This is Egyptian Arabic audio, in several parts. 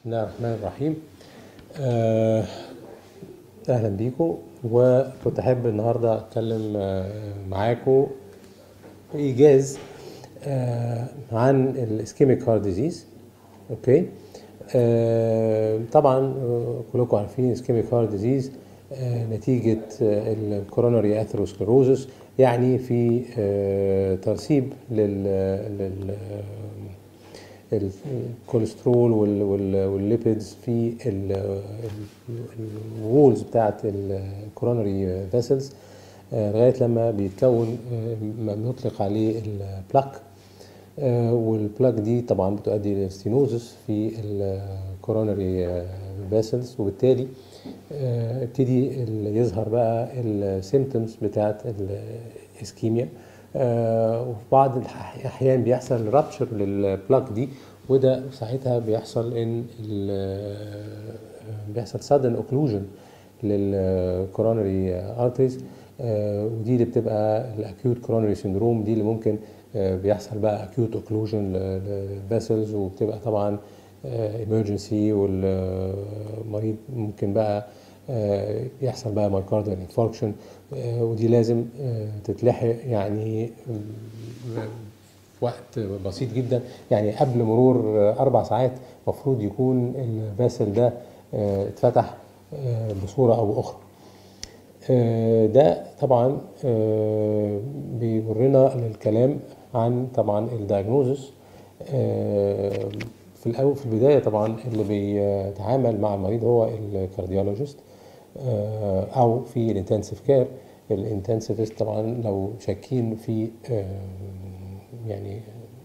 الله الرحمن الرحيم آه، اهلا بيكم وكنت احب النهارده اتكلم آه، معاكم بايجاز آه، عن الاسكيميك هارت ديزيز اوكي آه، طبعا آه، كلكم عارفين اسكيميك هارت ديزيز نتيجة الكوروناري اثيروسكلروزس يعني في آه، ترسيب لل لل الكوليسترول وال- وال- والليبيدز في الوولز بتاعت الكوروناري فيسلز لغايه لما بيتكون آه، ما بنطلق عليه البلاك آه، والبلاك دي طبعا بتؤدي للستينوزس في الكوروناري فيسلز وبالتالي آه، ابتدي ال- يظهر بقى السيمتومز بتاعت الاسكيميا آه، وفي بعض الاحيان بيحصل رابتشر للبلاك دي وده ساعتها بيحصل ان ال- بيحصل sudden occlusion للكورونري ارتريز ودي اللي بتبقى الاكيوت كورونري سيندروم دي اللي ممكن آه، بيحصل بقى اكيوت اوكلوجن للفيسلز وبتبقى طبعا ايمرجنسي والمريض ممكن بقى آه، يحصل بقى مايكارديال انفاركشن ودي لازم آه، تتلحق يعني في وقت بسيط جدا يعني قبل مرور آه، اربع ساعات المفروض يكون الفاسل ده آه، اتفتح آه، بصوره او اخرى آه، ده طبعا آه، بيورينا للكلام عن طبعا الدايجنوزس في الاول في البدايه طبعا اللي بيتعامل مع المريض هو الكارديولوجيست آه، او في الانتنسيف كير الانتنسيفست طبعا لو شاكين في آه، يعني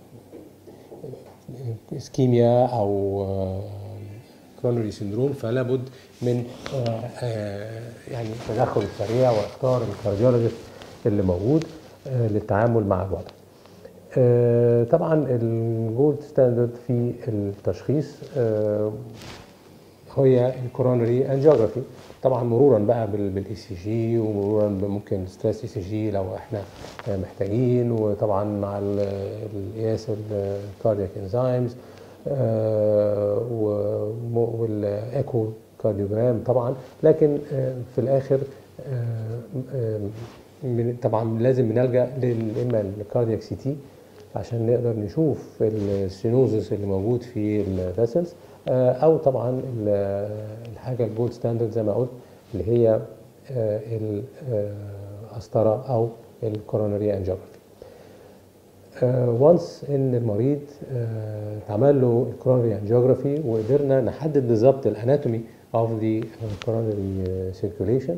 اسكيميا او كرونري سيندروم فلا بد من آه، آه، يعني تدخل سريع واختار الكارديولوجيست اللي موجود آه، للتعامل مع الوضع. آه، طبعا الجولد ستاندرد في التشخيص آه، هي الكورونري انجيوجرافي طبعا مرورا بقى بالاي سي جي ومرورا ممكن ستريس اي سي جي لو احنا آه، محتاجين وطبعا مع ال- القياس الكاردياك انزيمز والايكو كارديوجرام طبعا لكن آه، في الاخر آه، آه، من- طبعا لازم بنلجا لل- اما الكاردياك سي تي عشان نقدر نشوف السينوزس اللي موجود في الفيسلز او طبعا ال- الحاجه الجولد ستاندرد زي ما قلت اللي هي آه، القسطره او الكوروناري انجيوجرافي وانس ان المريض آه، اتعمل له الكورونري انجيوجرافي وقدرنا نحدد بالظبط الاناتومي اوف ذا كورونري سيركيوليشن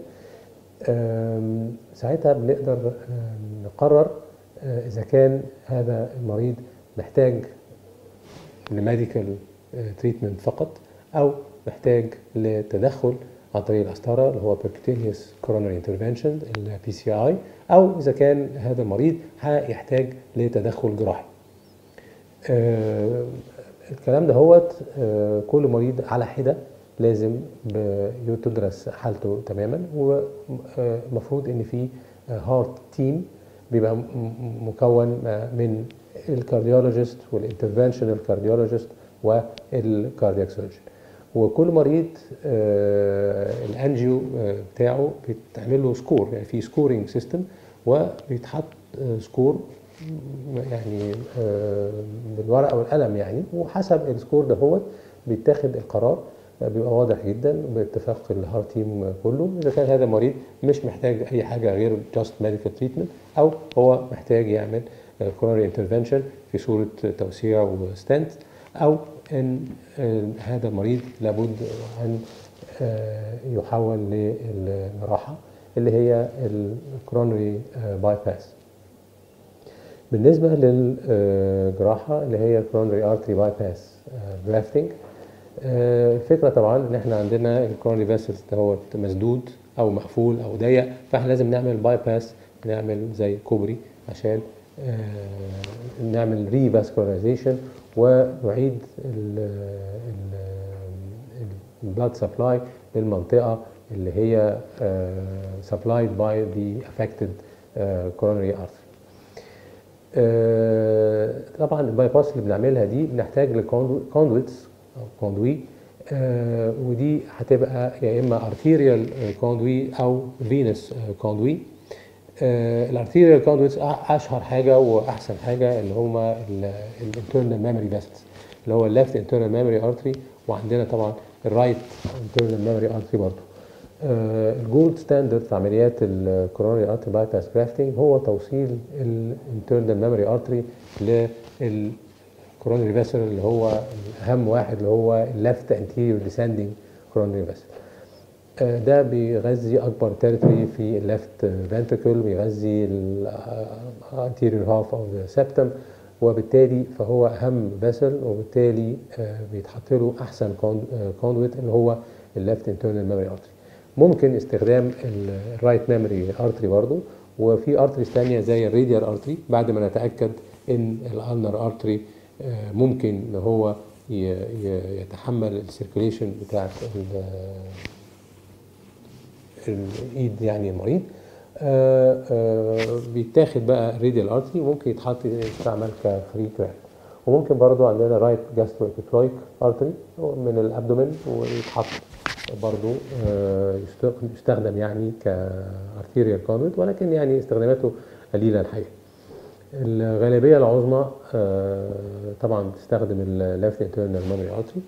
ساعتها بنقدر آم، نقرر آه، اذا كان هذا المريض محتاج لميديكال تريتمنت فقط او محتاج لتدخل عن طريق القسطره اللي هو percutaneous coronary intervention ال PCI او اذا كان هذا المريض هيحتاج لتدخل جراحي. آه، الكلام ده هوت آه، كل مريض على حده لازم ب- تدرس حالته تماما ومفروض ان في هارت تيم بيبقى م- م- مكون آه، من الكارديولوجيست والانترفنشنال كارديولوجيست والكاردياك سيرجن وكل مريض آه، الانجيو آه، بتاعه بيتعمل له سكور يعني في سكورينج سيستم وبيتحط آه، سكور يعني آه، بالورقه والقلم يعني وحسب السكور ده هو بيتاخد القرار آه، بيبقى واضح جدا باتفاق الهارت تيم كله اذا كان هذا المريض مش محتاج اي حاجه غير جاست ميديكال تريتمنت او هو محتاج يعمل كورونري انترفنشن في صوره توسيع وستنت او ان آه، هذا المريض لابد ان آه، يحول للجراحه اللي هي الكورونري باي باس بالنسبة للجراحة اللي هي coronary artery bypass grafting آه، الفكرة طبعا ان احنا عندنا الكورونري فاسلز دوت مسدود او مقفول او ضيق فاحنا لازم نعمل باي باس نعمل زي كوبري عشان آه، نعمل ري فاسكولاريزيشن ونعيد البلاد سبلاي للمنطقة اللي هي supplied by the affected آه، coronary artery آه، طبعا الباي باس اللي بنعملها دي بنحتاج لكوندويتس او كوندوي آه، ودي هتبقى يا اما ارتيريال كوندوي او فينس كوندوي الارتيريال كوندويتس اشهر حاجه واحسن حاجه اللي هما الانترنال ميموري فيسلز اللي هو الليفت انترنال ميموري ارتري وعندنا طبعا الرايت انترنال ميموري ارتري برضه الجولد ستاندرد في عمليات الكورونري ارتري باي باس جرافتنج هو توصيل الانترنال ميموري ارتري للكورونري فيسل اللي هو اهم واحد اللي هو الليفت انتيريور ديسندنج كورونري فيسل ده بيغذي اكبر تيريتوري في الليفت فنتركل بيغذي الانتيريور هاف او ذا سبتم وبالتالي فهو اهم فيسل وبالتالي آه، بيتحط له احسن كوندويت اللي هو الليفت انترنال ميموري ارتري ممكن استخدام الرايت ميموري ارتري برضه وفي ارتريز ثانيه زي الراديال ارتري بعد ما نتاكد ان الالنر ارتري ممكن ان هو ي- ي- يتحمل السيركيليشن بتاعت ال- الايد يعني المريض آه، آه، بيتاخد بقى راديال ارتري وممكن يتحط يستعمل كفري كراك وممكن برضو عندنا رايت جاسترو ابيكلويك ارتري من الابدومين ويتحط برضو آه، يست- يستخدم يعني كارتيريال كونويت ولكن يعني استخداماته قليله الحقيقه الغالبيه العظمى آه، طبعا بتستخدم الليفت انترنال ميموري ارتري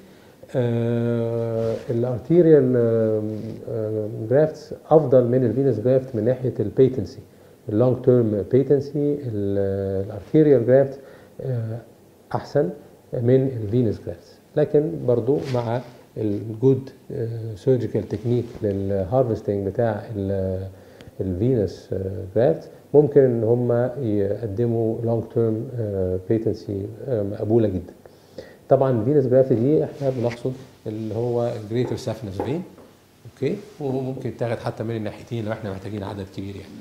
الارتيريال جرافتس افضل من الفينس جرافت من ناحيه البيتنسي اللونج تيرم بيتنسي الارتيريال جرافت احسن من الفينس جرافتس لكن برضو مع الجود سيرجيكال تكنيك للهارفستنج بتاع الفينس جرافت ممكن ان هم يقدموا لونج تيرم بيتنسي مقبوله جدا طبعا الفينس جرافت دي احنا بنقصد اللي هو الجريتر سافنس فين اوكي وممكن تاخد حتى من الناحيتين لو احنا محتاجين عدد كبير يعني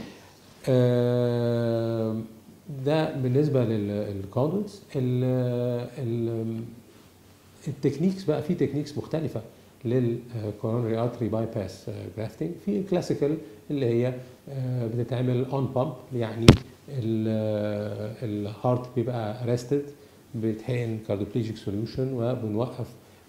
آه، ده بالنسبه للكوندوتس التكنيكس بقى في تكنيكس مختلفه للكورونري ارتري باي باس جرافتنج في كلاسيكال اللي هي آه، بتتعمل اون بامب يعني الهارت بيبقى ارستد بيتحقن كارديوبليجيك سوليوشن وبنوقف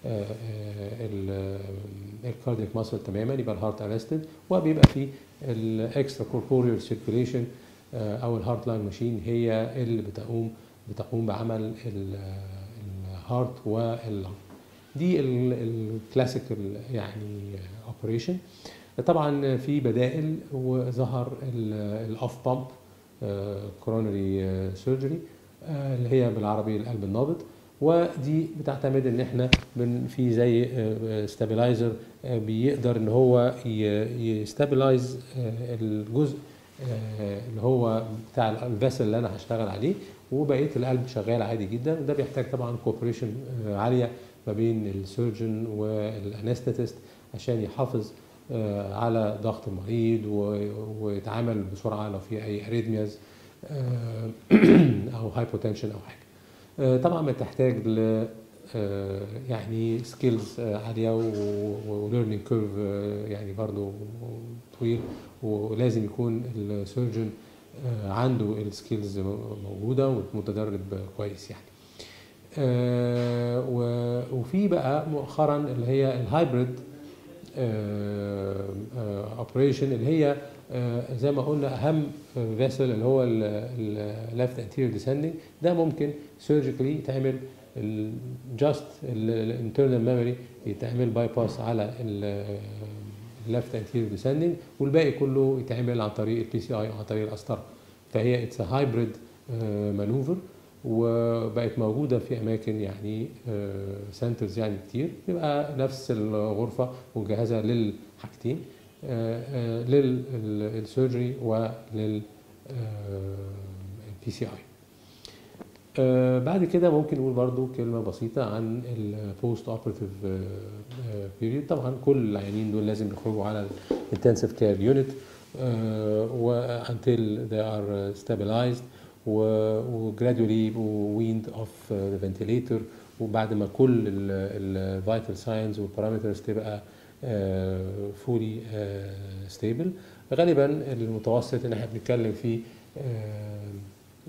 الكاردياك ماسل تماما يبقى الهارت ارستد وبيبقى في الاكسترا كوربوريال سيركيليشن او الهارت لاين ماشين هي اللي بتقوم بتقوم بعمل الهارت واللنج دي الكلاسيكال يعني اوبريشن طبعا في بدائل وظهر الاوف بامب كورونري سيرجري اللي هي بالعربي القلب النابض ودي بتعتمد ان احنا بن في زي ستابلايزر بيقدر ان هو يستابلايز الجزء آه، اللي هو بتاع الفاسل اللي انا هشتغل عليه وبقيه القلب شغال عادي جدا وده بيحتاج طبعا كوبريشن عاليه ما بين السيرجن والانستيست عشان يحافظ آه، على ضغط المريض و- ويتعامل بسرعه لو في اي اريثمياز او هايبوتنشن او حاجه آه، طبعا بتحتاج ل آه، يعني سكيلز عاليه وليرنينج كيرف يعني برضو طويل ولازم يكون السيرجن عنده السكيلز موجوده ومتدرب كويس يعني آه، و- وفي بقى مؤخرا اللي هي الهايبريد اوبريشن اللي هي آه، زي ما قلنا اهم فيسل اللي هو الليفت انتيريور ديسندنج ده ممكن سيرجيكالي يتعمل جاست الانترنال ميموري يتعمل باي باس على الليفت انتيريور ديسندنج والباقي كله يتعمل عن طريق البي سي اي او عن طريق القسطره فهي اتس هايبريد مانوفر وبقت موجوده في اماكن يعني سنترز يعني كتير يبقى نفس الغرفه مجهزه للحاجتين للسيرجري ولل بي سي اي بعد كده ممكن نقول برضو كلمة بسيطة عن البوست اوبراتيف بيريد طبعا كل العيانين دول لازم يخرجوا على الانتنسيف كير يونت until they are stabilized و gradually weaned off the ventilator وبعد ما كل الفيتال ساينز والبارامترز تبقى فولي ستيبل غالبا المتوسط ان احنا بنتكلم في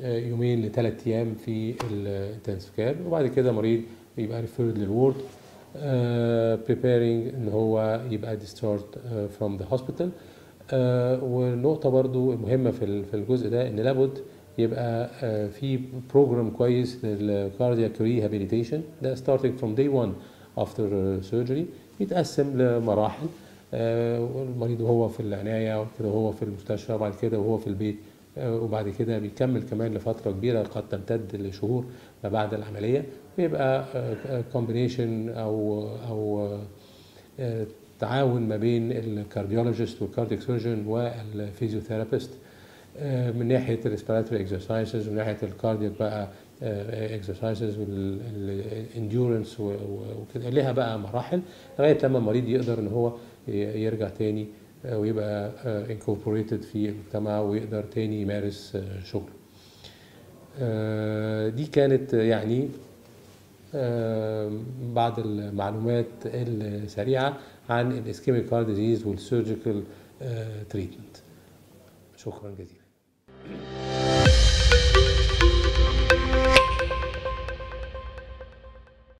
يومين لثلاث ايام في الانتنسيف كير وبعد كده مريض يبقى ريفيرد للورد preparing ان هو يبقى discharged uh, from the hospital uh, ونقطة برضو مهمة في ال- في الجزء ده ان لابد يبقى uh, في بروجرام كويس للكاردياك ريهابيليتيشن ده starting from day one after uh, surgery يتقسم لمراحل آه، والمريض وهو في العناية وكده وهو في المستشفى وبعد كده وهو في البيت آه، وبعد كده بيكمل كمان لفترة كبيرة قد تمتد لشهور ما بعد العملية ويبقى كومبينيشن أو أو آه، تعاون ما بين الكارديولوجيست والكارديك سيرجن والفيزيوثيرابيست آه، من ناحيه الريسبيراتوري اكسرسايزز ومن ناحيه الكاردياك بقى اكسرسايزز والانديورنس وكده ليها بقى مراحل لغايه لما المريض يقدر ان هو ي- يرجع تاني آه، ويبقى انكوربوريتد في المجتمع ويقدر تاني يمارس آه، شغله. آه، دي كانت يعني آه، بعض المعلومات السريعه عن الاسكيميك هارت ديزيز والسيرجيكال تريتمنت. شكرا جزيلا.